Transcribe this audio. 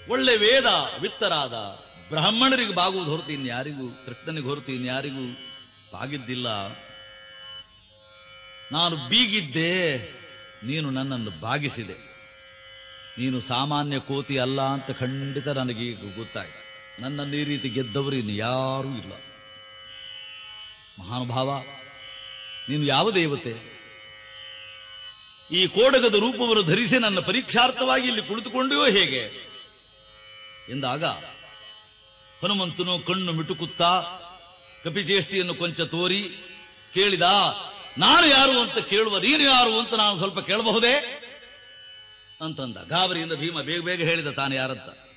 ಒಳ್ಳೆ ವೇದ ವಿತ್ತರಾದ ಬ್ರಾಹ್ಮಣರಿಗೆ ಬಾಗುವುದು ಹೊರತು ಇನ್ಯಾರಿಗೂ ಕೃಷ್ಣನಿಗೆ ಹೊರತು ಇನ್ಯಾರಿಗೂ ಬಾಗಿದ್ದಿಲ್ಲ ನಾನು ಬೀಗಿದ್ದೆ ನೀನು ನನ್ನನ್ನು ಬಾಗಿಸಿದೆ ನೀನು ಸಾಮಾನ್ಯ ಕೋತಿ ಅಲ್ಲ ಅಂತ ಖಂಡಿತ ನನಗೆ ಈಗ ಗೊತ್ತಾಯ್ತು ನನ್ನನ್ನು ಈ ರೀತಿ ಗೆದ್ದವರು ಇನ್ನು ಯಾರೂ ಇಲ್ಲ ಮಹಾನುಭಾವ ನೀನು ಯಾವ ದೇವತೆ ಈ ಕೋಡಗದ ರೂಪವನ್ನು ಧರಿಸಿ ನನ್ನ ಪರೀಕ್ಷಾರ್ಥವಾಗಿ ಇಲ್ಲಿ ಕುಳಿತುಕೊಂಡೆಯೋ ಹೇಗೆ ಎಂದಾಗ ಹನುಮಂತನು ಕಣ್ಣು ಮಿಟುಕುತ್ತಾ ಕಪಿಚೇಷ್ಟಿಯನ್ನು ಕೊಂಚ ತೋರಿ ಕೇಳಿದ ನಾನು ಯಾರು ಅಂತ ಕೇಳುವ ನೀನು ಯಾರು ಅಂತ ನಾನು ಸ್ವಲ್ಪ ಕೇಳಬಹುದೇ ಅಂತಂದ ಗಾಬರಿಯಿಂದ ಭೀಮ ಬೇಗ ಬೇಗ ಹೇಳಿದ ತಾನು ಯಾರಂತ